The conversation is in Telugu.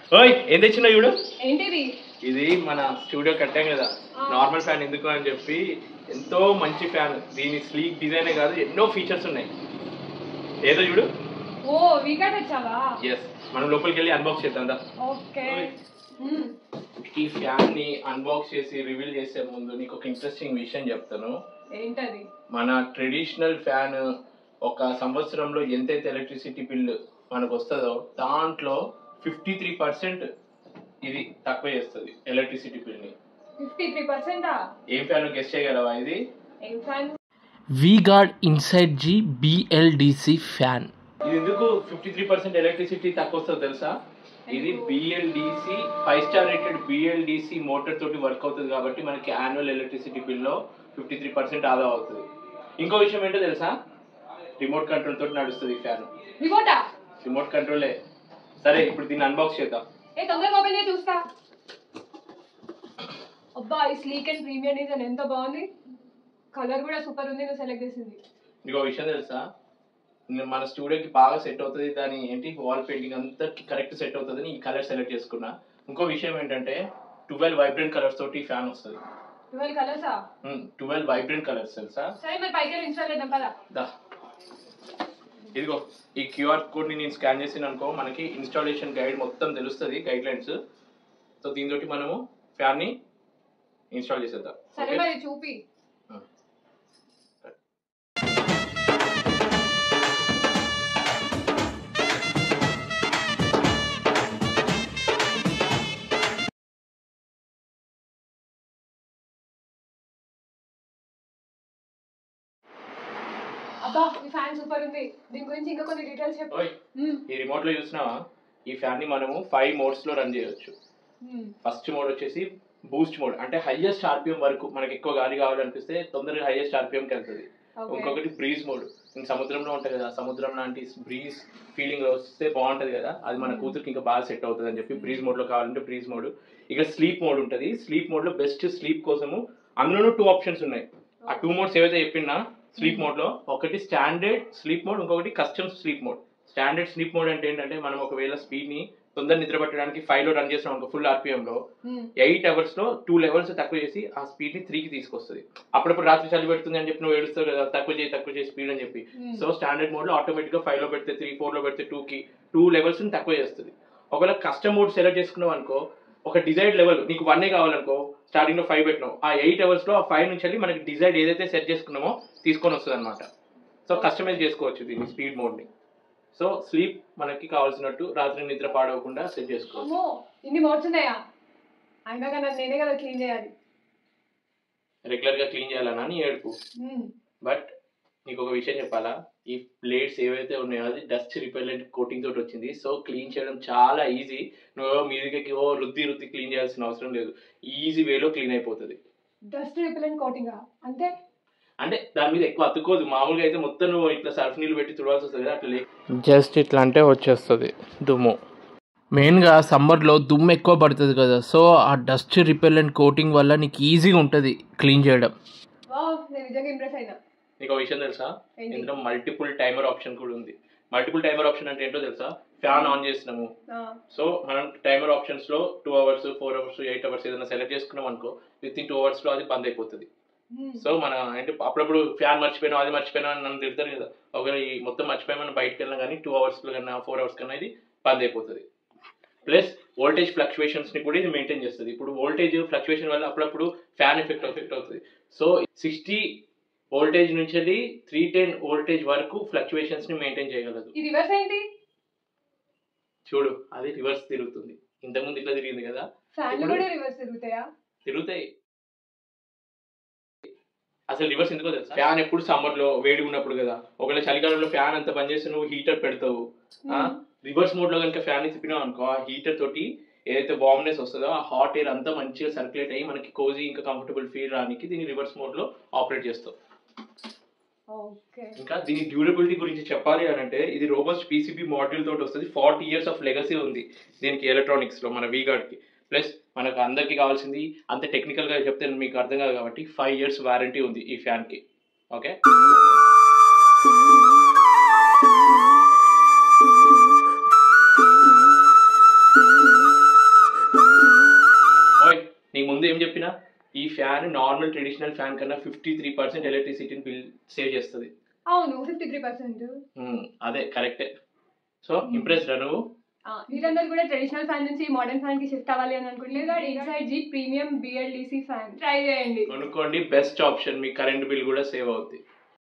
ఓయ్ ఏం తెచ్చినా చూడు ఏంటిది ఇది మన స్టూడియో కట్టాం కదా నార్మల్ ఫ్యాన్ ఎందుకు అని చెప్పి ఎంతో మంచి ఫ్యాన్ దీని స్లీక్ డిజైనే కాదు ఎన్నో ఫీచర్స్ ఉన్నాయి ఏదో చూడు ఓ వీకా తెచ్చావా ఎస్ మనం లోపలికి వెళ్ళి అన్బాక్స్ చేద్దాం దా. ఓకే ఓయ్. మ్మ్. ఈ ఫ్యాన్ ని అన్బాక్స్ చేసి రివీల్ చేసే ముందు నీకు ఒక ఇంట్రెస్టింగ్ విషయం చెప్తాను ఏంటది మన ట్రెడిషనల్ ఫ్యాన్ ఒక సంవత్సరంలో ఎంతైతే ఎలక్ట్రిసిటీ బిల్ మనకు వస్తుందో దాంట్లో ఫిఫ్టీ త్రీ పర్సెంట్ ఇది తక్కువ చేస్తుంది ఎలక్ట్రిసిటీ బిల్ ని ఫిఫ్టీ త్రీ పర్సెంటా ఏం ఫ్యాన్ గెస్ట్ చేయగలవా ఇది ఏం fan VGuard Insight G BLDC fan ఇది ఎందుకు ఫిఫ్టీ త్రీ పర్సెంట్ ఎలక్ట్రిసిటీ తక్కువ వస్తుందో తెలుసా ఇది BLDC five star rated BLDC motor తోటి వర్క్ అవుతుంది కాబట్టి మనకి యాన్యువల్ ఎలక్ట్రిసిటీ బిల్లో ఫిఫ్టీ త్రీ పర్సెంట్ ఆదా అవుతుంది ఇంకో విషయం ఏంటో తెలుసా రిమోట్ కంట్రోల్ తోటి నడుస్తుంది ఈ ఫ్యాన్ రిమోటా రిమోట్ కంట్రోలే సరే ఇప్పుడు దీన్ని అన్బాక్స్ చేద్దాం ఏ తొందరగా ఓపెన్ చేసి చూస్తా అబ్బా ఈ స్లీక్ అండ్ ప్రీమియం డిజైన్ ఎంత బాగుంది కలర్ కూడా సూపర్ ఉంది నువ్వు సెలెక్ట్ చేసింది నీకు విషయం తెలుసా నేను మన స్టూడియోకి బాగా సెట్ అవుతుంది దాని ఏంటి వాల్ పెయింటింగ్ అంతా కరెక్ట్ సెట్ అవుతుంది ఈ కలర్ సెలెక్ట్ చేసుకున్నా ఇంకో విషయం ఏంటంటే ట్వెల్వ్ వైబ్రెంట్ కలర్స్ తోటి ఈ ఫ్యాన్ వస్తుంది ట్వెల్వ్ కలర్సా ట్వెల్వ్ వైబ్రెంట్ కలర్స్ తెలుసా సరే మరి పైకి వెళ్ళి ఇన్స్టాల్ చేద్దాం కదా దా ఇదిగో ఈ క్యూఆర్ కోడ్ ని నేను స్కాన్ చేసిన అనుకో మనకి ఇన్స్టాలేషన్ గైడ్ మొత్తం తెలుస్తుంది గైడ్ లైన్స్ సో దీంతో మనము ఫ్యాన్ ని ఇన్స్టాల్ చేసేద్దాం సరే Okay? మరి చూపి అబ్బా ఈ ఫ్యాన్ సూపర్ ఉంది దీని గురించి ఇంకా కొన్ని డీటెయిల్స్ చెప్పు ఓయ్ మ్మ్. ఈ రిమోట్ లో చూసినావా ఈ ఫ్యాన్ ని మనము ఫైవ్ మోడ్స్ లో రన్ చేయొచ్చు మ్మ్. ఫస్ట్ మోడ్ వచ్చేసి బూస్ట్ మోడ్ అంటే హైయెస్ట్ ఆర్పిఎం వరకు మనకి ఎక్కువ గాలి కావాలనిపిస్తే తొందరగా హైయెస్ట్ ఆర్పిఎం కి వెళ్తుంది Okay. ఇంకొకటి బ్రీజ్ మోడ్ ఇంకా సముద్రంలో ఉంటుంది కదా సముద్రం లాంటి బ్రీజ్ ఫీలింగ్ వస్తే బాగుంటది కదా అది మన కూతురికి ఇంకా బాగా సెట్ అవుతుంది అని చెప్పి బ్రీజ్ మోడ్ లో కావాలంటే బ్రీజ్ మోడ్ ఇక స్లీప్ మోడ్ ఉంటుంది స్లీప్ మోడ్ లో బెస్ట్ స్లీప్ కోసము అందులోనూ టూ ఆప్షన్స్ ఉన్నాయి ఆ టూ మోడ్స్ ఏవైతే చెప్పినా స్లీప్ మోడ్ లో ఒకటి స్టాండర్డ్ స్లీప్ మోడ్ ఇంకొకటి custom sleep mode standard sleep mode అంటే ఏంటంటే మనం ఒకవేళ స్పీడ్ ని తొందర నిద్ర పట్టడానికి ఫైవ్ లో రన్ చేస్తాం అనుకో ఫుల్ ఆర్పిఎం లో మ్మ్. ఎయిట్ అవర్స్ లో టూ లెవెల్స్ తక్కువ చేసి ఆ స్పీడ్ ని త్రీకి తీసుకొస్తుంది అప్పుడప్పుడు రాత్రి చలి పెడుతుంది అని చెప్పి నువ్వు ఏడుస్తావు కదా తక్కువ చేయి తక్కువ చేయి స్పీడ్ అని చెప్పి Hmm. సో స్టాండర్డ్ మోడ్ లో ఆటోమేటిక్ గా ఫైవ్ లో పెడితే త్రీ ఫోర్ లో పెడితే టూ కి టూ లెవెల్స్ ని తక్కువ చేస్తుంది ఒకవేళ కస్టమ్ మోడ్ సెలెక్ట్ చేసుకున్నావు అనుకో ఒక డిజైర్డ్ లెవెల్ నీకు వన్ ఏ కావాలనుకో స్టార్టింగ్ లో ఫైవ్ పెట్టినావు ఆ ఎయిట్ అవర్స్ లో ఆ ఫైవ్ నుంచి వెళ్ళి మనకి డిజైర్డ్ ఏదైతే సెట్ చేసుకున్నామో తీసుకొని వస్తుంది అనమాట సో కస్టమైజ్ చేసుకోవచ్చు దీన్ని స్పీడ్ మోడ్ ని సో స్లీప్ మనకి కావాల్సినట్టు రాత్రి నిద్ర పాడవకుండా సెట్ చేసుకోవచ్చు అమ్మో ఇన్ని మోడ్స్ ఉన్నాయా అయినా కానీ అది నేనే కదా క్లీన్ చేయాలి రెగ్యులర్ గా క్లీన్ చేయాలన్నా నీ ఏడుపు మ్మ్. బట్ నీకు ఒక విషయం చెప్పాలా ఈ ప్లేట్స్ ఏవైతే ఉన్నాయో అది డస్ట్ రిపెల్లెంట్ కోటింగ్ తోటి వచ్చింది సో క్లీన్ చేయడం చాలా ఈజీ నువ్వు మీదికి ఓ రుద్ది రుద్ది క్లీన్ చేయాల్సిన అవసరం లేదు ఈజీ వేలో క్లీన్ అయిపోతుంది డస్ట్ రిపెలెంట్ కోటింగా అంటే అంటే దాని మీద ఎక్కువ అతుక్కోదు మామూలుగా అయితే మొత్తం నువ్వు ఇట్లా సర్ఫ్ నీళ్ళు పెట్టి తుడవాల్సి వస్తుంది కదా అట్లా లే- జస్ట్ ఇట్లా అంటే వచ్చేస్తుంది దుమ్ము మెయిన్గా సమ్మర్లో దుమ్ము ఎక్కువ పడుతుంది కదా సో ఆ డస్ట్ రిపెల్లెంట్ కోటింగ్ వల్ల నీకు ఈజీగా ఉంటుంది క్లీన్ చేయడం వావ్ నేను నిజంగా ఇంప్రెస్ అయినా నీకు ఒక విషయం తెలుసా ఏంటి? ఇందులో మల్టిపుల్ టైమర్ ఆప్షన్ కూడా ఉంది మల్టిపుల్ టైమర్ ఆప్షన్ అంటే ఏంటో తెలుసా ఫ్యాన్ ఆన్ చేసినాము ఆ, సో మనం టైమర్ ఆప్షన్స్ లో two hours four hours eight hours ఏదైనా సెలెక్ట్ చేసుకున్నాం అనుకో విత్ ఇన్ టూ అవర్స్ లో అది బంద్ అయిపోతుంది మ్మ్. సో మన అంటే అప్పుడప్పుడు ఫ్యాన్ మర్చిపోయినా అది మర్చిపోయినా అని నన్ను తిడతారు కదా ఒకవేళ ఈ మొత్తం మర్చిపోయి మనం బయటకు వెళ్ళినా కానీ టూ అవర్స్ లో కన్నా ఫోర్ అవర్స్ కన్నా ఇది బంద్ అయిపోతుంది ప్లస్ వోల్టేజ్ ఫ్లక్చువేషన్స్ ని కూడా ఇది మెయింటైన్ చేస్తుంది ఇప్పుడు వోల్టేజ్ ఫ్లక్చువేషన్ వల్ల అప్పుడప్పుడు ఫ్యాన్ ఎఫెక్ట్ ఎఫెక్ట్ అవుతుంది సో సిక్స్టీ వోల్టేజ్ నుంచి వెళ్ళి త్రీ టెన్ వోల్టేజ్ వరకు ఫ్లక్చువేషన్స్ ని మెయింటైన్ చేయగలదు ఈ రివర్స్ ఏంటి చూడు అది రివర్స్ తిరుగుతుంది ఇంతకుముందు ఇట్లా తిరిగింది కదా ఫ్యాన్లు ఇప్పుడు- కూడా రివర్స్ తిరుగుతాయా తిరుగుతాయి అసలు రివర్స్ ఎందుకో తెలుసా ఫ్యాన్ ఎప్పుడు సమ్మర్ లో వేడి ఉన్నప్పుడు కదా ఒకవేళ చలికాలంలో ఫ్యాన్ అంతా బంద్ చేసి నువ్వు హీటర్ పెడతావు రివర్స్ మోడ్ లో కనుక ఫ్యాన్ ని తిప్పినావు అనుకో ఆ హీటర్ తోటి ఏదైతే వార్మ్నెస్ వస్తుందో ఆ హాట్ ఎయిర్ అంతా మంచిగా సర్క్యులేట్ అయ్యి మనకి కోజీ ఇంకా కంఫర్టబుల్ ఫీల్ రానికి దీన్ని రివర్స్ మోడ్ లో ఆపరేట్ చేస్తావు ఓకే ఇంకా దీని డ్యూరబిలిటీ గురించి చెప్పాలి అని అంటే ఇది రోబస్ట్ పీసీబీ మాడ్యూల్ తోటి వస్తుంది ఫార్టీ ఇయర్స్ ఆఫ్ లెగసీ ఉంది దీనికి ఎలక్ట్రానిక్స్ లో మన వీగార్డ్ కి ప్లస్ మనకు అందరికి కావాల్సింది అంత టెక్నికల్ గా చెప్తే మీకు అర్థం కాదు కాబట్టి ఫైవ్ ఇయర్స్ వారంటీ ఉంది ఈ ఫ్యాన్ కి ఓకే చెప్పినా ఈ ఫ్యాన్ నార్మల్ ట్రెడిషనల్ ఫ్యాన్ కన్నా ఫిఫ్టీ త్రీ పర్సెంట్ ఎలక్ట్రిసిటీని బిల్ సేవ్ చేస్తుంది అవును ఫిఫ్టీ త్రీ పర్సెంట్ ఉమ్, అదే కరెక్టే సో ఇంప్రెస్డ్ నువ్వు మీరందరూ కూడా ట్రెడిషనల్ ఫ్యాన్ నుంచి మోడర్న్ ఫ్యాన్ కి షిఫ్ట్ అవ్వాలి అని అనుకుంటే inside G premium BLDC fan try చేయండి కొనుక్కోండి బెస్ట్ ఆప్షన్ మీ కరెంట్ బిల్ కూడా సేవ్ అవుతుంది